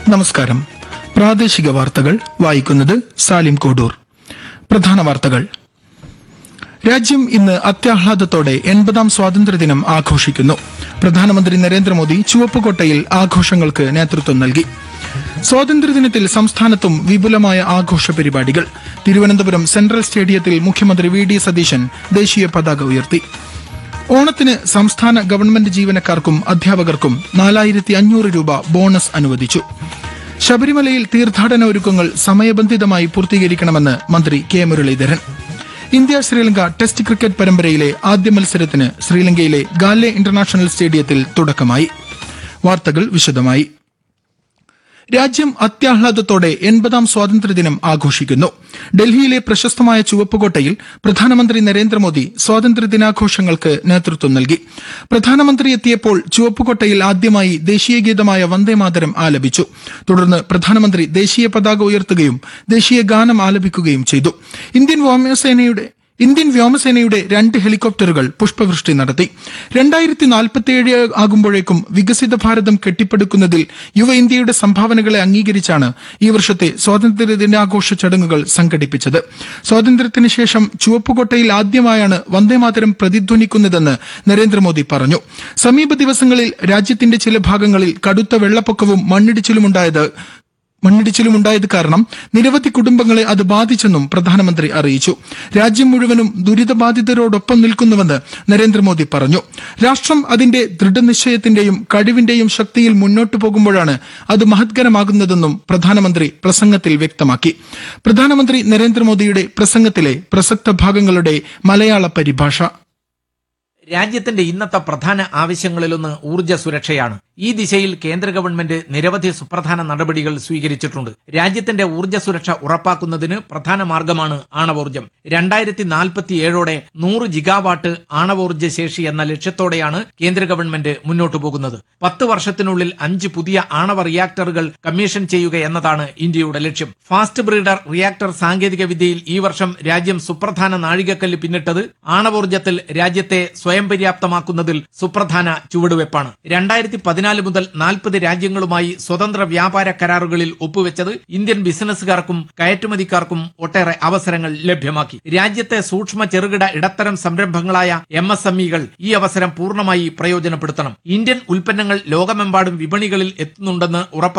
നമസ്കാരം പ്രാദേശിക വാർത്തകൾ വായിക്കുന്നത് സാലിം കോഡൂർ പ്രധാന വാർത്തകൾ രാജ്യം ഇന്ന് അത്യാഹ്ലാദത്തോടെ എൺപതാം സ്വാതന്ത്ര്യദിനം ആഘോഷിക്കുന്നു പ്രധാനമന്ത്രി നരേന്ദ്രമോദി ചുവപ്പുകോട്ടയിൽ ആഘോഷങ്ങൾക്ക് നേതൃത്വം നൽകി സ്വാതന്ത്ര്യദിനത്തിൽ സംസ്ഥാനത്തും വിപുലമായ ആഘോഷ പരിപാടികൾ തിരുവനന്തപുരം സെൻട്രൽ സ്റ്റേഡിയത്തിൽ മുഖ്യമന്ത്രി വി ഡി സതീശൻ ദേശീയ പതാക ഉയർത്തി ഓണത്തിന് സംസ്ഥാന ഗവൺമെന്റ് ജീവനക്കാർക്കും അധ്യാപകർക്കും നാലായിരത്തി അഞ്ഞൂറ് രൂപ ബോണസ് അനുവദിച്ചു ശബരിമലയിൽ തീർത്ഥാടന ഒരുക്കങ്ങൾ സമയബന്ധിതമായി പൂർത്തീകരിക്കണമെന്ന് മന്ത്രി K Muraleedharan India Sri Lanka test cricket പരമ്പരയിലെ ആദ്യ മത്സരത്തിന് ശ്രീലങ്കയിലെ ഗാലെ ഇന്റർനാഷണൽ സ്റ്റേഡിയത്തിൽ തുടക്കമായി വാർത്തകൾ വിശദമായി രാജ്യം അത്യാഹ്ലാദത്തോടെ എൺപതാം സ്വാതന്ത്ര്യദിനം ആഘോഷിക്കുന്നു ഡൽഹിയിലെ പ്രശസ്തമായ ചുവപ്പുകോട്ടയിൽ പ്രധാനമന്ത്രി നരേന്ദ്രമോദി സ്വാതന്ത്ര്യദിനാഘോഷങ്ങൾക്ക് നേതൃത്വം നൽകി പ്രധാനമന്ത്രി എത്തിയപ്പോൾ ചുവപ്പുകോട്ടയിൽ ആദ്യമായി ദേശീയഗീതമായ വന്ദേമാതരം ആലപിച്ചു തുടർന്ന് പ്രധാനമന്ത്രി ദേശീയ പതാക ഉയർത്തുകയും ദേശീയ ഗാനം ആലപിക്കുകയും ചെയ്തു ഇന്ത്യൻ വ്യോമസേനയുടെ ഇന്ത്യൻ വ്യോമസേനയുടെ രണ്ട് ഹെലികോപ്റ്ററുകൾ പുഷ്പവൃഷ്ടി നടത്തി രണ്ടായിരത്തി നാൽപ്പത്തിയേഴ് ആകുമ്പോഴേക്കും വികസിത ഭാരതം കെട്ടിപ്പടുക്കുന്നതിൽ യുവ ഇന്ത്യയുടെ സംഭാവനകളെ അംഗീകരിച്ചാണ് ഈ വർഷത്തെ സ്വാതന്ത്ര്യ ദിനാഘോഷ ചടങ്ങുകൾ സംഘടിപ്പിച്ചത് സ്വാതന്ത്ര്യത്തിന് ശേഷം ചുവപ്പുകോട്ടയിൽ ആദ്യമായാണ് വന്ദേമാതരം പ്രതിധ്വനിക്കുന്നതെന്ന് നരേന്ദ്രമോദി പറഞ്ഞു സമീപ ദിവസങ്ങളിൽ രാജ്യത്തിന്റെ ചില ഭാഗങ്ങളിൽ കടുത്ത വെള്ളപ്പൊക്കവും മണ്ണിടിച്ചിലുമുണ്ടായത് മണ്ണിടിച്ചിലുമുണ്ടായത് കാരണം നിരവധി കുടുംബങ്ങളെ അത് ബാധിച്ചെന്നും പ്രധാനമന്ത്രി അറിയിച്ചു രാജ്യം മുഴുവനും ദുരിതബാധിതരോടൊപ്പം നിൽക്കുന്നുവെന്ന് നരേന്ദ്രമോദി പറഞ്ഞു രാഷ്ട്രം അതിന്റെ ദൃഢനിശ്ചയത്തിന്റെയും കഴിവിന്റെയും ശക്തിയിൽ മുന്നോട്ടു പോകുമ്പോഴാണ് അത് മഹത്കരമാകുന്നതെന്നും പ്രധാനമന്ത്രി പ്രസംഗത്തിൽ വ്യക്തമാക്കി പ്രധാനമന്ത്രി നരേന്ദ്രമോദിയുടെ പ്രസംഗത്തിലെ പ്രസക്ത ഭാഗങ്ങളുടെ മലയാള പരിഭാഷ രാജ്യത്തിന്റെ ഇന്നത്തെ പ്രധാന ആവശ്യങ്ങളിലൊന്ന് ഊർജ്ജ സുരക്ഷയാണ് ഈ ദിശയിൽ കേന്ദ്ര ഗവൺമെന്റ് നിരവധി സുപ്രധാന നടപടികൾ സ്വീകരിച്ചിട്ടുണ്ട് രാജ്യത്തിന്റെ ഊർജ്ജ സുരക്ഷ ഉറപ്പാക്കുന്നതിന് പ്രധാന മാർഗമാണ് ആണവോർജ്ജം രണ്ടായിരത്തി നാൽപ്പത്തിയേഴോടെ നൂറ് ജിഗാവാട്ട് ആണവോർജ്ജ ശേഷി എന്ന ലക്ഷ്യത്തോടെയാണ് കേന്ദ്ര ഗവൺമെന്റ് മുന്നോട്ടു പോകുന്നത് പത്ത് വർഷത്തിനുള്ളിൽ അഞ്ച് പുതിയ ആണവ റിയാക്ടറുകൾ കമ്മീഷൻ ചെയ്യുക എന്നതാണ് ഇന്ത്യയുടെ ലക്ഷ്യം ഫാസ്റ്റ് ബ്രീഡർ റിയാക്ടർ സാങ്കേതിക വിദ്യയിൽ ഈ വർഷം രാജ്യം സുപ്രധാന നാഴികക്കല്ല് പിന്നിട്ടത് ആണവോർജ്ജത്തിൽ രാജ്യത്തെ സ്വയം പര്യാപ്തമാക്കുന്നതിൽ സുപ്രധാന ചുവടുവെപ്പാണ് രണ്ടായിരത്തി പതിനാല് മുതൽ നാൽപ്പത് രാജ്യങ്ങളുമായി സ്വതന്ത്ര വ്യാപാര കരാറുകളിൽ ഒപ്പുവെച്ചത് ഇന്ത്യൻ ബിസിനസ്സുകാർക്കും കയറ്റുമതിക്കാർക്കും ഒട്ടേറെ അവസരങ്ങൾ ലഭ്യമാക്കി രാജ്യത്തെ സൂക്ഷ്മ ചെറുകിട ഇടത്തരം സംരംഭങ്ങളായ എം എസ് എം ഇകൾ ഈ അവസരം പൂർണ്ണമായി പ്രയോജനപ്പെടുത്തണം ഇന്ത്യൻ ഉൽപ്പന്നങ്ങൾ ലോകമെമ്പാടും വിപണികളിൽ എത്തുന്നുണ്ടെന്ന് ഉറപ്പാക്കി